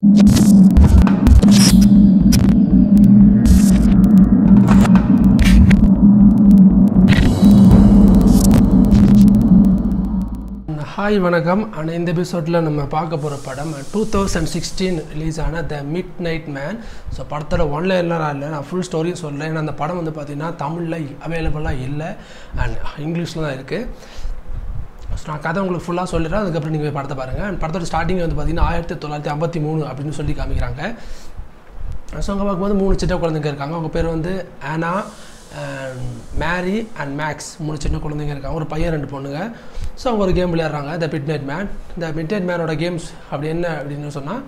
hi வணக்கம் ஆனால் இந்த எபிசோடில் நம்ம பார்க்க போகிற படம் டூ தௌசண்ட் சிக்ஸ்டீன் ரிலீஸ் ஆன the midnight man so படத்தோட ஒன்ல எல்லாம் இல்லை நான் ஃபுல் ஸ்டோரியும் சொல்கிறேன் ஏன்னா அந்த படம் வந்து பார்த்திங்கன்னா தமிழில் அவைலபிளாக இல்லை அண்ட் இங்கிலீஷில் தான் இருக்குது ஸோ நான் கதை உங்களுக்கு ஃபுல்லாக சொல்லிடுறேன் அதுக்கப்புறம் நீங்கள் படத்தை பாருங்கள் அண்ட் படத்தோட ஸ்டார்டிங் வந்து பார்த்திங்கன்னா ஆயிரத்தி தொள்ளாயிரத்தி ஐம்பத்தி மூணு அப்படின்னு சொல்லி காமிக்கிறாங்க ஸோ அங்கே பார்க்கும்போது மூணு சின்ன குழந்தைங்க இருக்காங்க அவங்க பேர் வந்து ஆனா மேரி அண்ட் மேக்ஸ் மூணு சின்ன குழந்தைங்க இருக்காங்க ஒரு பையன் ரெண்டு பொண்ணுங்க ஸோ அவங்க ஒரு கேம் விளையாடுறாங்க த மிட் நைட் மேன் இந்த மிட் நைட் மேனோட கேம்ஸ் அப்படி என்ன அப்படின்னு சொன்னால்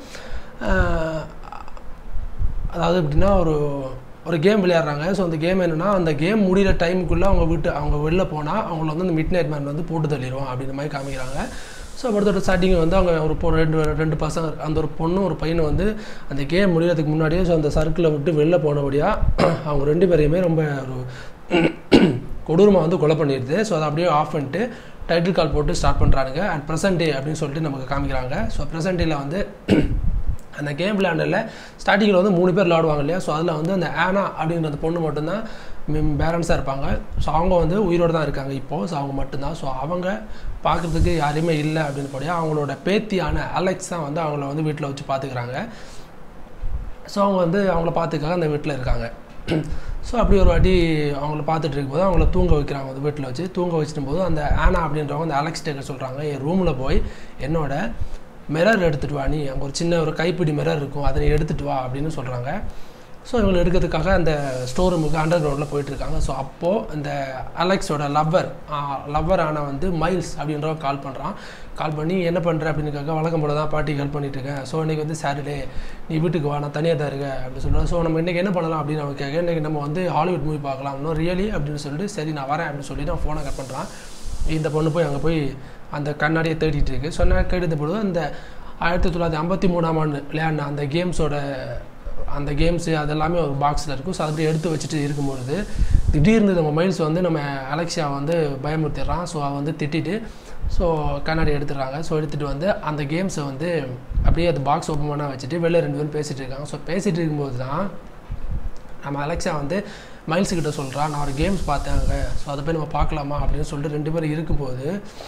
அதாவது எப்படின்னா ஒரு ஒரு கேம் விளையாடுறாங்க ஸோ அந்த கேம் என்னென்னா அந்த கேம் முடிகிற டைமுக்குள்ளே அவங்க வீட்டு அவங்க வெளில போனால் அவங்கள வந்து அந்த மிட் நைட் மேன் வந்து போட்டு தள்ளிடுவோம் அப்படின்ற மாதிரி காமிக்கிறாங்க ஸோ படத்தோட ஸ்டார்டிங் வந்து அவங்க ஒரு பொ ரெண்டு ரெண்டு பசங்க அந்த ஒரு பொண்ணும் ஒரு பையனும் வந்து அந்த கேம் முடியறதுக்கு முன்னாடியே ஸோ அந்த சர்க்கிளை விட்டு வெளில போனபடியாக அவங்க ரெண்டு பேரையுமே ரொம்ப ஒரு கொடூரமாக வந்து கொலை பண்ணிடுது ஸோ அதை அப்படியே ஆஃப் பண்ணிட்டு டைட்டில் கால் போட்டு ஸ்டார்ட் பண்ணுறாங்க அண்ட் ப்ரெசன்ட் டே அப்படின்னு சொல்லிட்டு நமக்கு காமிக்கிறாங்க ஸோ ப்ரெசன்ட் டேயில் வந்து அந்த கேம் விளையாண்டில் ஸ்டார்டிங்கில் வந்து மூணு பேர் விளாடுவாங்க இல்லையா ஸோ அதில் வந்து அந்த ஆனா அப்படிங்கிற அந்த பொண்ணு மட்டும்தான் பேரண்ட்ஸாக இருப்பாங்க ஸோ அவங்க வந்து உயிரோடு தான் இருக்காங்க இப்போது ஸோ அவங்க மட்டும்தான் ஸோ அவங்க பார்க்குறதுக்கு யாருமே இல்லை அப்படின்னு படியா அவங்களோட பேத்தியான அலெக்ஸ் தான் வந்து அவங்கள வந்து வீட்டில் வச்சு பார்த்துக்கிறாங்க ஸோ அவங்க வந்து அவங்கள பார்த்துக்காக அந்த வீட்டில் இருக்காங்க ஸோ அப்படி ஒரு வாட்டி அவங்கள பார்த்துட்டு இருக்கும்போது அவங்கள தூங்க வைக்கிறாங்க அந்த வீட்டில் வச்சு தூங்க வச்சிடும் போது அந்த ஆனா அப்படின்றவங்க அந்த அலெக்ஸ் டேக்கர் சொல்கிறாங்க என் ரூமில் போய் என்னோட மிரர் எடுத்துகிட்டு வா நீ அங்கே ஒரு சின்ன ஒரு கைப்பிடி மிரர் இருக்கும் அதை நீ எடுத்துகிட்டு வா அப்படின்னு சொல்கிறாங்க ஸோ இவங்களை எடுக்கிறதுக்காக அந்த ஸ்டோர் ரூமுக்கு அண்டர் கிரவுண்டில் போயிட்டுருக்காங்க ஸோ அப்போது இந்த அலெக்ஸோட லவ்வர் லவ்வர் ஆனால் வந்து மைல்ஸ் அப்படின்றவங்க கால் பண்ணுறான் கால் பண்ணி என்ன பண்ணுற அப்படின்னு கேட்க வழக்கம் போல தான் பாட்டிக்கு ஹெல்ப் பண்ணிட்டு இருக்கேன் ஸோ இன்றைக்கி வந்து சாட்டர்டே நீ வீட்டுக்கு வா நான் தனியாக தான் இருக்கேன் அப்படின்னு சொல்லுவேன் ஸோ நம்ம இன்றைக்கி என்ன பண்ணலாம் அப்படின்னு அவன் கேட்க இன்றைக்கி நம்ம வந்து ஹாலிவுட் மூவி பார்க்கலாம் இன்னும் ரியலி அப்படின்னு சொல்லிட்டு சரி நான் வரேன் அப்படின்னு சொல்லிட்டு அவன் ஃபோனை கட் பண்ணுறான் இந்த பொண்ணு போய் அங்கே போய் அந்த கண்ணாடியை தேடிட்டு இருக்கு ஸோ நான் கேட்டது பொழுது அந்த ஆயிரத்தி தொள்ளாயிரத்தி ஐம்பத்தி மூணாம் ஆண்டு விளையாடின அந்த கேம்ஸோட அந்த கேம்ஸு அதெல்லாமே ஒரு பாக்ஸில் இருக்கும் ஸோ அதை எடுத்து வச்சுட்டு இருக்கும்பொழுது திடீர்னு நம்ம மைல்ஸ் வந்து நம்ம அலெக்ஸியா வந்து பயமுறுத்திடுறான் ஸோ அவன் வந்து திட்டிட்டு ஸோ கண்ணாடி எடுத்துடுறாங்க ஸோ எடுத்துகிட்டு வந்து அந்த கேம்ஸை வந்து அப்படியே அந்த பாக்ஸ் ஓப்பன் பண்ண வச்சுட்டு வெளில ரெண்டு பேரும் பேசிகிட்டு இருக்காங்க ஸோ பேசிகிட்டு இருக்கும்போது தான் நம்ம அலெக்ஸா வந்து மைல்ஸ் கிட்ட சொல்கிறான் நான் ஒரு கேம்ஸ் பார்த்தேன் அங்கே ஸோ அதை போய் நம்ம பார்க்கலாமா அப்படின்னு சொல்லிட்டு ரெண்டு பேரும் இருக்கும்போது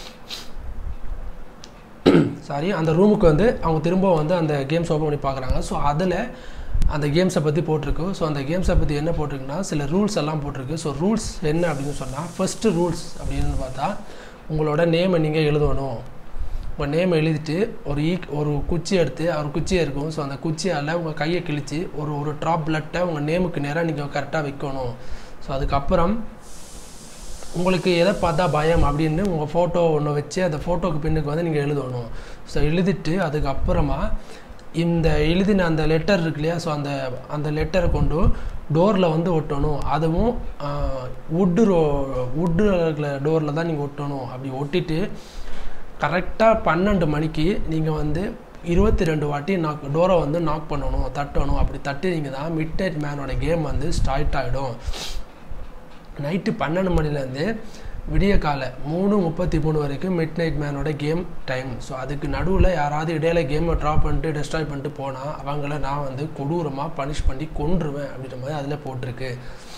சாரி அந்த ரூமுக்கு வந்து அவங்க திரும்ப வந்து அந்த கேம்ஸ் ஓப்பன் பண்ணி பார்க்குறாங்க ஸோ அதில் அந்த கேம்ஸை பற்றி போட்டிருக்கு ஸோ அந்த கேம்ஸை பற்றி என்ன போட்டிருக்குன்னா சில ரூல்ஸ் எல்லாம் போட்டிருக்கு ஸோ ரூல்ஸ் என்ன அப்படின்னு சொன்னால் ஃபஸ்ட்டு ரூல்ஸ் அப்படின்னு பார்த்தா உங்களோட நேமை நீங்கள் எழுதணும் உங்கள் நேம் எழுதிட்டு ஒரு ஈ ஒரு குச்சி எடுத்து ஒரு குச்சியாக இருக்கும் ஸோ அந்த குச்சியால் உங்கள் கையை கிழித்து ஒரு ஒரு ட்ராப் பிளட்டை உங்கள் நேமுக்கு நேராக நீங்கள் கரெக்டாக வைக்கணும் ஸோ அதுக்கப்புறம் உங்களுக்கு எதை பார்த்தா பயம் அப்படின்னு உங்கள் ஃபோட்டோ ஒன்று வச்சு அந்த ஃபோட்டோக்கு பின்னுக்கு வந்து நீங்கள் எழுதணும் ஸோ எழுதிட்டு அதுக்கப்புறமா இந்த எழுதின அந்த லெட்டர் இருக்கு இல்லையா ஸோ அந்த அந்த லெட்டரை கொண்டு டோரில் வந்து ஒட்டணும் அதுவும் வுட்டு ரோ வுட்டு இருக்கிற டோரில் தான் நீங்கள் ஒட்டணும் அப்படி ஒட்டிட்டு கரெக்டாக பன்னெண்டு மணிக்கு நீங்கள் வந்து இருபத்தி ரெண்டு வாட்டி நாக் டோரை வந்து நாக் பண்ணணும் தட்டணும் அப்படி தட்டினீங்க தான் மிட் நைட் மேனோட கேம் வந்து ஸ்டார்ட் ஆகிடும் நைட்டு பன்னெண்டு மணிலேருந்து விடிய கால மூணு முப்பத்தி மூணு வரைக்கும் மிட் நைட் மேனோட கேம் டைம் ஸோ அதுக்கு நடுவில் யாராவது இடையில கேமை ட்ராப் பண்ணிட்டு டெஸ்ட்ராய் பண்ணிட்டு போனால் அவங்கள நான் வந்து கொடூரமாக பனிஷ் பண்ணி கொன்றுவேன் அப்படின்ற மாதிரி அதில் போட்டிருக்கு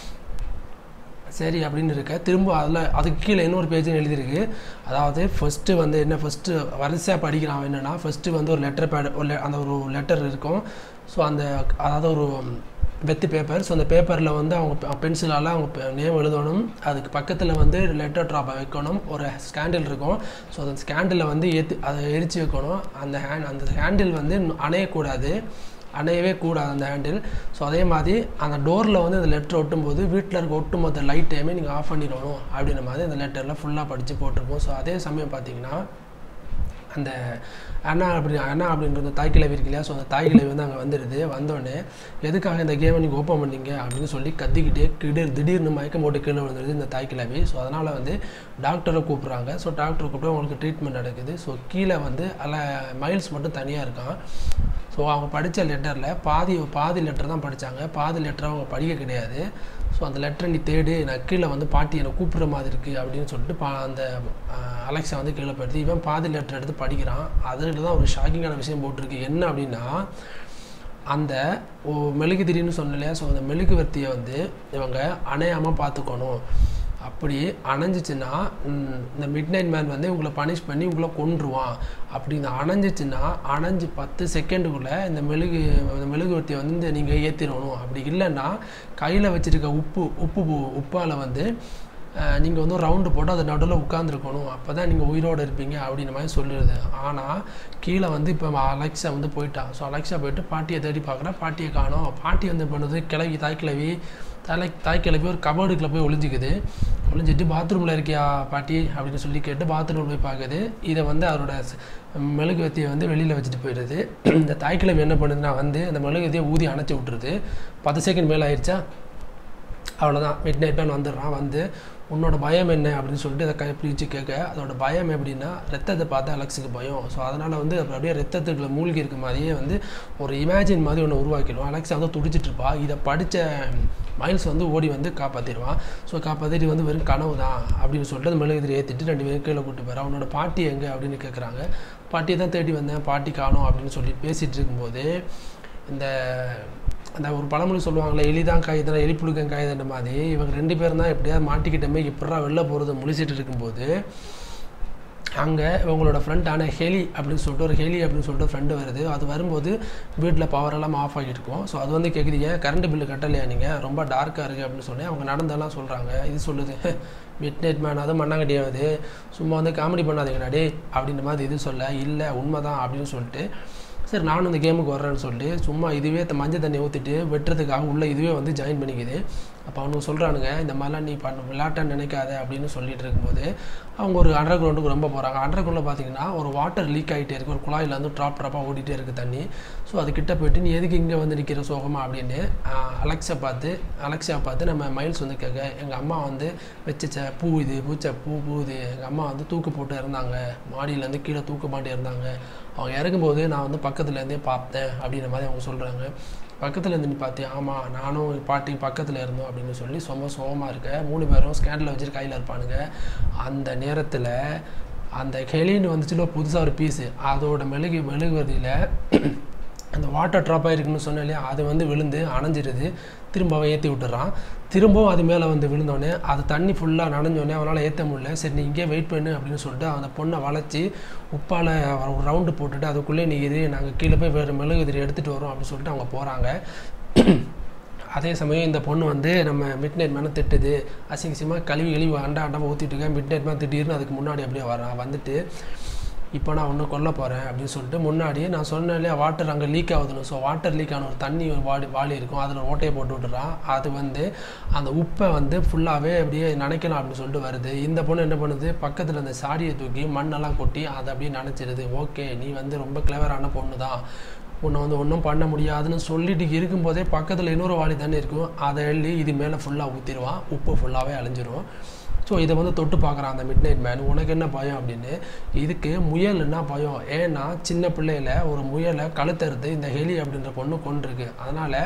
சரி அப்படின்னு இருக்க திரும்ப அதில் அதுக்கு கீழே இன்னொரு பேஜுன்னு எழுதியிருக்கு அதாவது ஃபஸ்ட்டு வந்து என்ன ஃபஸ்ட்டு வரிசையாக படிக்கிறான் என்னென்னா ஃபஸ்ட்டு வந்து ஒரு லெட்டர் பேட் ஒரு அந்த ஒரு லெட்டர் இருக்கும் ஸோ அந்த அதாவது ஒரு வெத்து பேப்பர் ஸோ அந்த பேப்பரில் வந்து அவங்க பென்சிலால் அவங்க நேம் எழுதணும் அதுக்கு பக்கத்தில் வந்து லெட்டர் ட்ராப்பை வைக்கணும் ஒரு ஸ்கேண்டில் இருக்கும் ஸோ அந்த ஸ்கேண்டில் வந்து ஏற்றி அதை எரித்து வைக்கணும் அந்த ஹேண்ட் அந்த ஹேண்டில் வந்து அணையக்கூடாது அணையவே கூடாது அந்த ஹேண்டில் ஸோ அதே மாதிரி அந்த டோரில் வந்து அந்த லெட்டர் ஒட்டும்போது வீட்டில் இருக்க ஒட்டுமொத்த லைட்டையுமே நீங்கள் ஆஃப் பண்ணிடணும் அப்படின்ற மாதிரி அந்த லெட்டரில் ஃபுல்லாக படித்து போட்டிருப்போம் ஸோ அதே சமயம் பார்த்தீங்கன்னா அந்த அண்ணா அப்படி அண்ணா அப்படின்ற தாய் கிழவி இருக்கு இல்லையா ஸோ அந்த தாய் கிழவி வந்து அங்கே வந்துடுது வந்தோடனே எதுக்காக இந்த கேமை நீங்கள் ஓப்பன் பண்ணீங்க அப்படின்னு சொல்லி கத்திக்கிட்டே கிடீர் திடீர்னு மயக்கம் போட்டு கீழே விழுந்துருது இந்த தாய் கிழவி ஸோ அதனால் வந்து டாக்டரை கூப்பிட்றாங்க ஸோ டாக்டரை கூப்பிட்டு அவங்களுக்கு ட்ரீட்மெண்ட் நடக்குது ஸோ கீழே வந்து அல்ல மைல்ஸ் மட்டும் தனியாக இருக்கான் ஸோ அவங்க படித்த லெட்டரில் பாதி பாதி லெட்டர் தான் படித்தாங்க பாதி லெட்டர் அவங்க படிக்க கிடையாது ஸோ அந்த லெட்டரை நீ தேடு நான் கீழே வந்து பாட்டி என்னை கூப்பிட்ற மாதிரி இருக்குது அப்படின்னு சொல்லிட்டு பா அந்த அலெக்ஸா வந்து கீழே போயிடுது இவன் பாதி லெட்டர் எடுத்து படிக்கிறான் அதில் தான் ஒரு ஷாக்கிங்கான விஷயம் போட்டிருக்கு என்ன அப்படின்னா அந்த ஓ மெழுகுதிரின்னு சொன்னலையா ஸோ அந்த மெழுகுவர்த்தியை வந்து இவங்க அணையாமல் பார்த்துக்கணும் அப்படி அணைஞ்சிச்சுன்னா இந்த மிட் நைட் மேன் வந்து உங்களை பனிஷ் பண்ணி உங்களை கொன்றுவான் அப்படி இந்த அணைஞ்சிச்சுன்னா அணைஞ்சு பத்து செகண்டுக்குள்ளே இந்த மெழுகு இந்த மெழுகுவர்த்தியை வந்து நீங்கள் ஏற்றிடணும் அப்படி இல்லைன்னா கையில் வச்சுருக்க உப்பு உப்பு உப்பால் வந்து நீங்கள் வந்து ரவுண்டு போட்டு அது நடுவில் உட்காந்துருக்கணும் அப்போ தான் நீங்கள் உயிரோடு இருப்பீங்க அப்படின்ற மாதிரி சொல்லிடுது ஆனால் கீழே வந்து இப்போ அலெக்ஸா வந்து போயிட்டான் ஸோ அலெக்ஸா போயிட்டு பாட்டியை தேடி பார்க்குறா பாட்டியை காணும் பாட்டி வந்து பண்ணுறது கிளவி தாய் கிளவி தலை தாய் கிளவி ஒரு கபோர்டுக்குள்ளே போய் ஒளிஞ்சிக்குது ஒளிஞ்சிட்டு பாத்ரூமில் இருக்கியா பாட்டி அப்படின்னு சொல்லி கேட்டு பாத்ரூமில் போய் பார்க்குது இதை வந்து அவரோட மெழுகுவத்தியை வந்து வெளியில் வச்சுட்டு போயிடுது இந்த தாய்க்கிழமை என்ன பண்ணுதுன்னா வந்து அந்த மெழுகுவத்தியை ஊதி அணைச்சி விட்டுருது பத்து செகண்ட் மேலே ஆயிடுச்சா அவ்வளோதான் மிட் நைட் மேன் வந்துடுறான் வந்து உன்னோட பயம் என்ன அப்படின்னு சொல்லிட்டு அதை கை பிடிச்சி கேட்க அதோட பயம் எப்படின்னா ரத்தத்தை பார்த்து அலெக்ஸுக்கு பயம் ஸோ அதனால் வந்து அப்படியே ரத்தத்துக்குள்ள மூழ்கி இருக்க மாதிரியே வந்து ஒரு இமேஜின் மாதிரி ஒன்று உருவாக்கிடுவோம் அலெக்ஸா வந்து துடிச்சிட்டு இருப்பா இதை படித்த மைல்ஸ் வந்து ஓடி வந்து காப்பாற்றிடுவான் ஸோ காப்பாற்றிட்டு வந்து வெறும் கனவு தான் அப்படின்னு சொல்லிட்டு அந்த மெழுகுதிரி ஏற்றிட்டு ரெண்டு பேரும் கீழே கூட்டு போயிடறான் அவனோட பாட்டி எங்கே அப்படின்னு கேட்குறாங்க பாட்டியை தான் தேடி வந்தேன் பாட்டி காணும் அப்படின்னு சொல்லி பேசிகிட்டு இருக்கும்போது இந்த அந்த ஒரு பழமொழி சொல்லுவாங்களே எலிதான் காயுதுனா எலி புழுக்கன் காயுதுன்ற மாதிரி இவங்க ரெண்டு பேரும் தான் எப்படியாவது மாட்டிக்கிட்டமே எப்படா வெளில போகிறது முழிச்சிட்டு இருக்கும்போது அங்கே இவங்களோட ஃப்ரெண்டான ஹெலி அப்படின்னு சொல்லிட்டு ஒரு ஹெலி அப்படின்னு சொல்லிட்டு ஃப்ரெண்டு வருது அது வரும்போது வீட்டில் பவர் எல்லாம் ஆஃப் ஆகியிருக்கும் ஸோ அது வந்து கேட்குது ஏன் கரண்ட் பில்லு கட்டலையா நீங்கள் ரொம்ப டார்க்காக இருக்குது அப்படின்னு சொல்லி அவங்க நடந்தெல்லாம் சொல்கிறாங்க இது சொல்லுது மிட் நைட் மேன் அதுவும் மண்ணாங்கட்டியாவது சும்மா வந்து காமெடி பண்ணாதீங்கடா டே அப்படின்ற மாதிரி இது சொல்ல இல்லை உண்மை தான் அப்படின்னு சொல்லிட்டு சரி நானும் இந்த கேமுக்கு வர்றேன்னு சொல்லிட்டு சும்மா இதுவே மஞ்சள் தண்ணி ஊற்றிட்டு வெட்டுறதுக்காக உள்ளே இதுவே வந்து ஜாயின் பண்ணிக்குது அப்போ அவனுக்கு சொல்கிறானுங்க இந்த மாதிரிலாம் நீ பண்ண விளையாட்டன்னு நினைக்காத அப்படின்னு சொல்லிட்டு இருக்கும்போது அவங்க ஒரு அண்டர் கிரவுண்டுக்கு ரொம்ப போகிறாங்க அண்டர் கிரவுண்டில் பார்த்தீங்கன்னா ஒரு வாட்டர் லீக் ஆகிட்டே இருக்குது ஒரு குழாயில் வந்து ட்ராப் ட்ராப்பாக ஓடிட்டே இருக்குது தண்ணி ஸோ அது கிட்ட போயிட்டு நீ எதுக்கு இங்கே வந்து நிற்கிற சோகமா அப்படின்னு அலெக்ஸை பார்த்து அலெக்ஸா பார்த்து நம்ம மைல்ஸ் வந்து கேட்க எங்கள் அம்மா வந்து வச்ச பூ இது பூச்ச பூ பூ இது எங்கள் அம்மா வந்து தூக்கு போட்டு இறந்தாங்க மாடியிலேருந்து கீழே தூக்கு மாட்டி இறந்தாங்க அவங்க இறக்கும்போது நான் வந்து பக்கத்துலேருந்தே பார்த்தேன் அப்படின்ற மாதிரி அவங்க சொல்கிறாங்க பக்கத்தில் இருந்து நீ பார்த்தியா ஆமாம் நானும் பாட்டி பக்கத்தில் இருந்தோம் அப்படின்னு சொல்லி ரொம்ப சோகமாக இருக்க மூணு பேரும் ஸ்கேண்டில் வச்சுட்டு கையில் இருப்பானுங்க அந்த நேரத்தில் அந்த கெலின்னு வந்துச்சுல புதுசாக ஒரு பீஸு அதோட மெழுகு மெழுகுவதியில் அந்த வாட்டர் ட்ராப் ஆகிருக்குன்னு சொன்னேன் இல்லையா அது வந்து விழுந்து அணைஞ்சிருது திரும்ப அவன் ஏற்றி விட்டுறான் திரும்பவும் அது மேலே வந்து விழுந்தோடனே அது தண்ணி ஃபுல்லாக நனைஞ்சோடனே அவனால் ஏற்ற முடியல சரி நீ இங்கே வெயிட் பண்ணு அப்படின்னு சொல்லிட்டு அந்த பொண்ணை வளைச்சி உப்பால் ஒரு ரவுண்டு போட்டுட்டு அதுக்குள்ளே நீ இது நாங்கள் கீழே போய் வேறு மெழுகுதிரி எடுத்துகிட்டு வரோம் அப்படின்னு சொல்லிட்டு அவங்க போகிறாங்க அதே சமயம் இந்த பொண்ணு வந்து நம்ம மிட் நைட் மேலே திட்டுது அசிங்கசியமாக கழுவி கழுவி அண்டா அண்டாமல் ஊற்றிட்டு இருக்கேன் மிட் நைட் மேலே திடீர்னு அதுக்கு முன்னாடி அப்படியே வரான் வந்துட்டு இப்போ நான் ஒன்று கொல்ல போகிறேன் அப்படின்னு சொல்லிட்டு முன்னாடி நான் சொன்னேன் இல்லையா வாட்டர் அங்கே லீக் ஆகுதுன்னு ஸோ வாட்டர் லீக் ஆன ஒரு தண்ணி வாடி வாளி இருக்கும் அதில் ஓட்டையை போட்டு விட்டுறான் அது வந்து அந்த உப்பை வந்து ஃபுல்லாகவே அப்படியே நினைக்கணும் அப்படின்னு சொல்லிட்டு வருது இந்த பொண்ணு என்ன பண்ணுது பக்கத்தில் அந்த சாடியை தூக்கி மண்ணெல்லாம் கொட்டி அதை அப்படியே நினச்சிடுது ஓகே நீ வந்து ரொம்ப கிளவரான பொண்ணு தான் உன்னை வந்து ஒன்றும் பண்ண முடியாதுன்னு சொல்லிட்டு இருக்கும்போதே பக்கத்தில் இன்னொரு வாளி தண்ணி இருக்கும் அதை எழுதி இது மேலே ஃபுல்லாக ஊற்றிடுவான் உப்பு ஃபுல்லாகவே அழிஞ்சிரும் ஸோ இதை வந்து தொட்டு பார்க்குறான் அந்த மிட் நைட் மேன் உனக்கு என்ன பயம் அப்படின்னு இதுக்கு முயல் என்ன பயம் ஏன்னா சின்ன பிள்ளையில ஒரு முயலை கழுத்தறுத்து இந்த ஹெலி அப்படின்ற பொண்ணு கொண்டிருக்கு அதனால்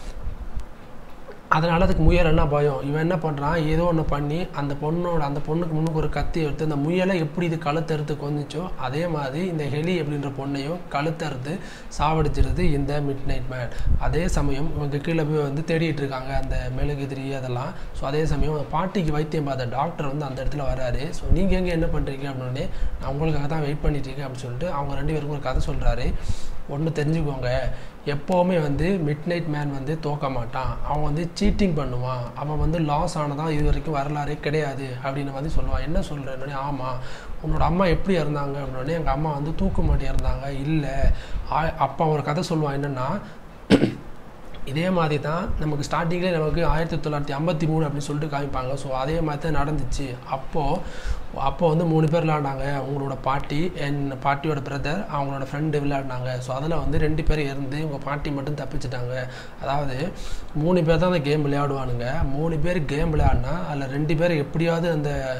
அதனால் அதுக்கு முயல் என்ன பயம் இவன் என்ன பண்ணுறான் ஏதோ ஒன்று பண்ணி அந்த பொண்ணோட அந்த பொண்ணுக்கு முன்னுக்கு ஒரு கத்தி எடுத்து அந்த முயலை எப்படி இது கழுத்தறுத்து கொந்துச்சோ அதே மாதிரி இந்த ஹெலி அப்படின்ற பொண்ணையும் கழுத்தறுத்து சாவடிச்சிருது இந்த மிட் நைட் மேன் அதே சமயம் இவங்க கீழே போய் வந்து தேடிட்டு இருக்காங்க அந்த மெழுகுதிரி அதெல்லாம் ஸோ அதே சமயம் பாட்டிக்கு வைத்தியம் பார்த்த டாக்டர் வந்து அந்த இடத்துல வராரு ஸோ நீங்கள் எங்கே என்ன பண்ணுறீங்க அப்படின்னு நான் உங்களுக்காக தான் வெயிட் பண்ணிட்டு இருக்கேன் அப்படின்னு சொல்லிட்டு அவங்க ரெண்டு பேருக்கும் ஒரு கதை சொல்கிறாரு ஒன்று தெரிஞ்சுக்கோங்க எப்போவுமே வந்து மிட் நைட் மேன் வந்து தோக்க மாட்டான் அவன் வந்து சீட்டிங் பண்ணுவான் அவன் வந்து லாஸ் ஆனதான் இது வரைக்கும் வரலாறே கிடையாது அப்படின்னு வந்து சொல்லுவான் என்ன சொல்கிறேன்னு ஆமாம் உன்னோட அம்மா எப்படி இறந்தாங்க அப்படின்னே எங்கள் அம்மா வந்து தூக்கு மாட்டி இறந்தாங்க இல்லை அப்போ ஒரு கதை சொல்லுவான் என்னென்னா இதே மாதிரி தான் நமக்கு ஸ்டார்டிங்லேயே நமக்கு ஆயிரத்தி தொள்ளாயிரத்தி ஐம்பத்தி மூணு அப்படின்னு சொல்லிட்டு காமிப்பாங்க ஸோ அதே மாதிரி தான் நடந்துச்சு அப்போது அப்போ வந்து மூணு பேர் விளையாடினாங்க அவங்களோட பாட்டி என் பாட்டியோட பிரதர் அவங்களோட ஃப்ரெண்டு விளையாடினாங்க ஸோ அதில் வந்து ரெண்டு பேர் இருந்து உங்கள் பாட்டி மட்டும் தப்பிச்சிட்டாங்க அதாவது மூணு பேர் தான் அந்த கேம் விளையாடுவானுங்க மூணு பேர் கேம் விளையாடினா அதில் ரெண்டு பேர் எப்படியாவது அந்த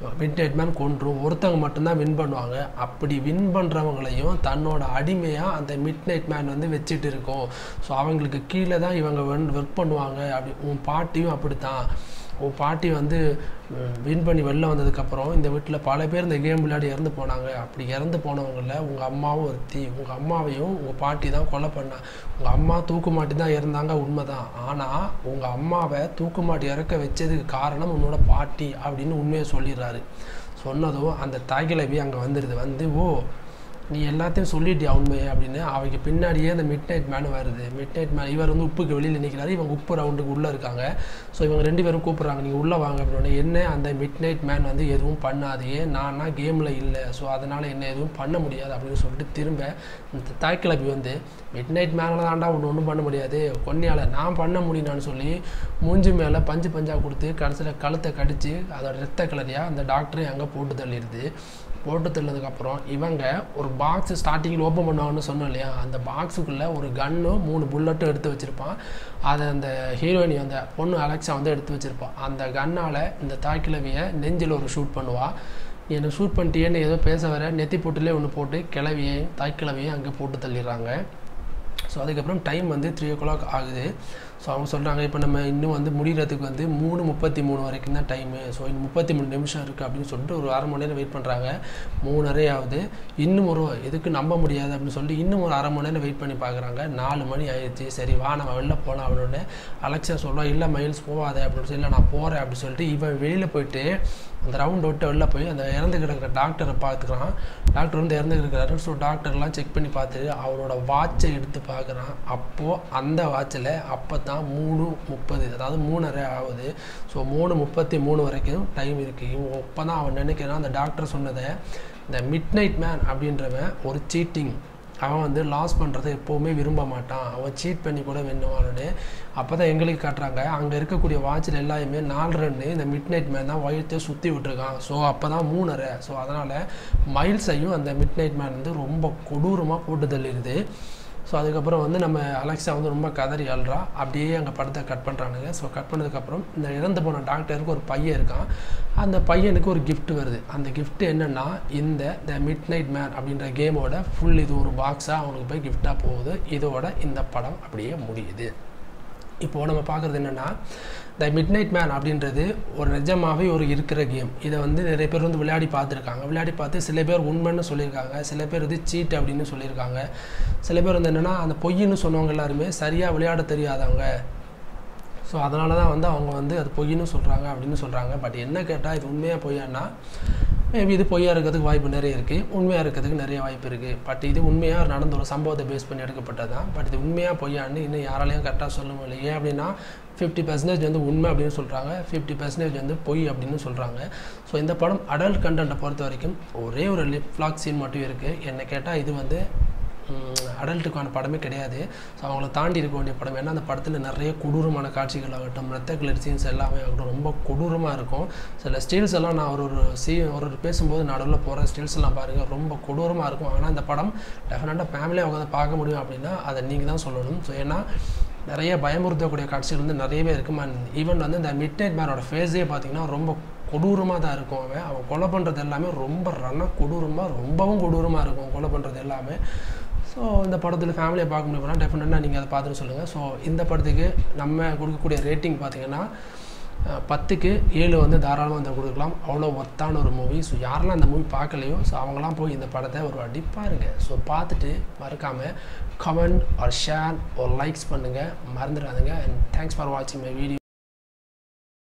மிட் நைட் மேன் கொன்றும் ஒருத்தவங்க மட்டும்தான் வின் பண்ணுவாங்க அப்படி வின் பண்ணுறவங்களையும் தன்னோட அடிமையாக அந்த மிட் நைட் மேன் வந்து வச்சுட்டு இருக்கோம் ஸோ அவங்களுக்கு கீழே தான் இவங்க ஒர்க் பண்ணுவாங்க அப்படி உன் பாட்டியும் அப்படித்தான் உன் பாட்டி வந்து வின் பண்ணி வெளில வந்ததுக்கப்புறம் இந்த வீட்டில் பல பேர் இந்த கேம் விளையாடி இறந்து போனாங்க அப்படி இறந்து போனவங்கள உங்கள் அம்மாவும் ஒருத்தி உங்கள் அம்மாவையும் உங்கள் பாட்டி தான் கொலை பண்ணா உங்கள் அம்மா தூக்கு மாட்டி தான் இறந்தாங்க உண்மைதான் ஆனால் உங்கள் அம்மாவை தூக்கு மாட்டி இறக்க வச்சதுக்கு காரணம் உன்னோட பாட்டி அப்படின்னு உண்மையை சொல்லிடுறாரு சொன்னதும் அந்த தாய்கிழவி அங்கே வந்துடுது வந்து ஓ நீ எல்லாத்தையும் சொல்லிட்டியா உண்மையை அப்படின்னு அவங்க பின்னாடியே அந்த மிட் நைட் மேன் வருது மிட் நைட் மேன் இவர் வந்து உப்புக்கு வெளியில் நிற்கிறாரு இவங்க உப்பு ரவுண்டுக்கு உள்ளே இருக்காங்க ஸோ இவங்க ரெண்டு பேரும் கூப்பிட்றாங்க நீங்கள் உள்ளே வாங்க அப்படின்னு என்ன அந்த மிட் நைட் மேன் வந்து எதுவும் பண்ணாதே நானா கேமில் இல்லை ஸோ அதனால் என்ன எதுவும் பண்ண முடியாது அப்படின்னு சொல்லிட்டு திரும்ப இந்த தாய்க்கிழப்பி வந்து மிட் நைட் மேனில் தாண்டா ஒன்று ஒன்றும் பண்ண முடியாது கொன்னியால் நான் பண்ண முடியும்னு சொல்லி மூஞ்சி மேலே பஞ்சு பஞ்சாக கொடுத்து கடைசியில் கழுத்தை கடித்து அதோட ரத்த கலரியாக அந்த டாக்டரை அங்கே போட்டு தள்ளிடுது போட்டு தள்ளதுக்கப்புறம் இவங்க ஒரு பாக்ஸ் ஸ்டார்டிங்கில் ஓப்பன் பண்ணுவாங்கன்னு சொன்னோம் இல்லையா அந்த பாக்ஸுக்குள்ளே ஒரு கன்னும் மூணு புல்லட்டும் எடுத்து வச்சுருப்பான் அதை அந்த ஹீரோயினி அந்த பொண்ணு அலெக்ஸா வந்து எடுத்து வச்சுருப்பான் அந்த கன்னால் இந்த தாய்க்கிழவியை நெஞ்சில் ஒரு ஷூட் பண்ணுவாள் என்னை ஷூட் பண்ணிட்டேன்னு ஏதோ பேச வர நெத்தி போட்டுலேயே ஒன்று போட்டு கிளவியையும் தாய்க்கிழவியும் அங்கே போட்டு தள்ளிடுறாங்க ஸோ அதுக்கப்புறம் டைம் வந்து த்ரீ ஓ கிளாக் ஆகுது ஸோ அவங்க சொல்கிறாங்க இப்போ நம்ம இன்னும் வந்து முடிகிறதுக்கு வந்து மூணு முப்பத்தி மூணு வரைக்கும் தான் டைமு ஸோ இன்னும் முப்பத்தி மூணு நிமிஷம் இருக்குது அப்படின்னு சொல்லிட்டு ஒரு அரை மணி நேரம் வெயிட் பண்ணுறாங்க மூணரை ஆகுது இன்னும் ஒரு எதுக்கு நம்ப முடியாது அப்படின்னு சொல்லிட்டு இன்னும் ஒரு அரை மணி நேரம் வெயிட் பண்ணி பார்க்குறாங்க நாலு மணி ஆயிடுச்சு சரி வா நம்ம வெளில போகலாம் அப்படின்னு அலெக்ஸா சொல்கிறோம் இல்லை மைல்ஸ் போகாத அப்படின்னு சொல்லி இல்லை நான் போகிறேன் அப்படின்னு சொல்லிட்டு இவன் வெளியில் போயிட்டு அந்த ரவுண்ட் விட்டு வெளில போய் அந்த இறந்து கிடக்கிற டாக்டரை பார்த்துக்கிறான் டாக்டர் வந்து இறந்து கிடக்கிறாரு ஸோ டாக்டர்லாம் செக் பண்ணி பார்த்துட்டு அவரோட வாட்சை எடுத்து பார்க்குறான் அப்போது அந்த வாட்சில் அப்போ தான் மூணு முப்பது அதாவது மூணரை ஆகுது ஸோ மூணு முப்பத்தி மூணு வரைக்கும் டைம் இருக்குது இவன் அப்போ தான் அவன் நினைக்கிறான் அந்த டாக்டர் சொன்னதை இந்த மிட் நைட் மேன் அப்படின்றவன் ஒரு சீட்டிங் அவன் வந்து லாஸ் பண்ணுறதை எப்போவுமே விரும்ப மாட்டான் அவன் சீட் பண்ணி கூட வேணுவானு அப்போ தான் எங்களுக்கு காட்டுறாங்க அங்கே இருக்கக்கூடிய வாட்சில் எல்லாருமே நாலு ரன்னு இந்த மிட் நைட் மேன் தான் வயிற்றை சுற்றி விட்டுருக்கான் ஸோ அப்போ தான் மூணரை ஸோ அதனால் மைல்ஸையும் அந்த மிட் நைட் மேன் வந்து ரொம்ப கொடூரமாக போட்டு தள்ளிடுது ஸோ அதுக்கப்புறம் வந்து நம்ம அலெக்ஸா வந்து ரொம்ப கதறி அழுறா அப்படியே அங்கே படத்தை கட் பண்ணுறானுங்க ஸோ கட் பண்ணதுக்கப்புறம் இந்த இறந்து போன டாக்டருக்கு ஒரு பையன் இருக்கான் அந்த பையனுக்கு ஒரு gift வருது அந்த gift என்னென்னா இந்த த மிட் நைட் மேன் அப்படின்ற கேமோட ஃபுல் இது ஒரு பாக்ஸாக அவனுக்கு போய் கிஃப்டாக போகுது இதோட இந்த படம் அப்படியே முடியுது இப்போது நம்ம பார்க்குறது என்னென்னா த மிட் நைட் மேன் அப்படின்றது ஒரு நிஜமாகவே ஒரு இருக்கிற கேம் இதை வந்து நிறைய பேர் வந்து விளையாடி பார்த்துருக்காங்க விளையாடி பார்த்து சில பேர் உண்மைன்னு சொல்லியிருக்காங்க சில பேர் வந்து சீட் அப்படின்னு சொல்லியிருக்காங்க சில பேர் வந்து என்னென்னா அந்த பொய்ன்னு சொன்னவங்க எல்லாருமே சரியாக விளையாட தெரியாதவங்க ஸோ அதனால தான் வந்து அவங்க வந்து அது பொய்ன்னு சொல்கிறாங்க அப்படின்னு சொல்கிறாங்க பட் என்ன கேட்டால் இது உண்மையாக பொய்யான்னா மேபி இது பொய்யா இருக்கிறதுக்கு வாய்ப்பு நிறைய இருக்குது உண்மையாக இருக்கிறதுக்கு நிறைய வாய்ப்பு இருக்குது பட் இது உண்மையாக நடந்த ஒரு சம்பவத்தை பேஸ் பண்ணி எடுக்கப்பட்டது தான் பட் இது உண்மையாக பொய்யான்னு இன்னும் யாராலையும் கரெக்டாக சொல்ல முடியல ஏன் அப்படின்னா ஃபிஃப்டி பர்சன்டேஜ் வந்து உண்மை அப்படின்னு சொல்கிறாங்க ஃபிஃப்டி பர்சன்டேஜ் வந்து பொய் அப்படின்னு சொல்கிறாங்க ஸோ இந்த படம் அடல்ட் கண்டென்ட்டை பொறுத்த வரைக்கும் ஒரே ஒரு லிப் ஃப்ளாக் சீன் மட்டும் இருக்குது என்னை கேட்டால் இது வந்து அடல்ட்டுக்கான படமே கிடையாது ஸோ அவங்கள தாண்டி இருக்க வேண்டிய படம் ஏன்னா அந்த படத்தில் நிறைய கொடூரமான காட்சிகள் ஆகட்டும் ரத்த கிளர் சீன்ஸ் எல்லாமே ஆகட்டும் ரொம்ப கொடூரமாக இருக்கும் சில ஸ்டில்ஸ் எல்லாம் நான் ஒரு ஒரு சீ ஒரு ஒரு பேசும்போது நடுவில் போகிற ஸ்டில்ஸ் எல்லாம் பாருங்கள் ரொம்ப கொடூரமாக இருக்கும் ஆனால் இந்த படம் டெஃபினட்டாக ஃபேமிலியாக உட்காந்து பார்க்க முடியும் அப்படின்னா அதை நீங்கள் தான் சொல்லணும் ஸோ ஏன்னா நிறைய பயமுறுத்தக்கூடிய காட்சிகள் வந்து நிறையவே இருக்கும் அண்ட் ஈவன் வந்து இந்த மிட் நைட் மேனோட ஃபேஸே பார்த்தீங்கன்னா ரொம்ப கொடூரமாக தான் இருக்கும் அவன் அவன் கொலை பண்ணுறது எல்லாமே ரொம்ப ரன கொடூரமாக ரொம்பவும் கொடூரமாக இருக்கும் கொலை பண்ணுறது எல்லாமே ஸோ இந்த படத்தில் ஃபேமிலியை பார்க்க முடியும்னா டெஃபினட்டாக நீங்கள் அதை பார்த்துட்டு சொல்லுங்கள் ஸோ இந்த படத்துக்கு நம்ம கொடுக்கக்கூடிய ரேட்டிங் பார்த்தீங்கன்னா அஹ், பத்துக்கு ஏழு வந்து தாராளமாக வந்து கொடுக்கலாம் அவ்வளோ ஒர்த்தான ஒரு மூவி ஸோ யாரெல்லாம் அந்த மூவி பார்க்கலையோ ஸோ அவங்களாம் போய் இந்த படத்தை ஒரு வாட்டி பாருங்க ஸோ பார்த்துட்டு மறக்காமல் கமெண்ட் ஒரு ஷேர் ஒரு லைக்ஸ் பண்ணுங்கள் மறந்துடாதுங்க அண்ட் தேங்க்ஸ் ஃபார் வாட்சிங் மை வீடியோ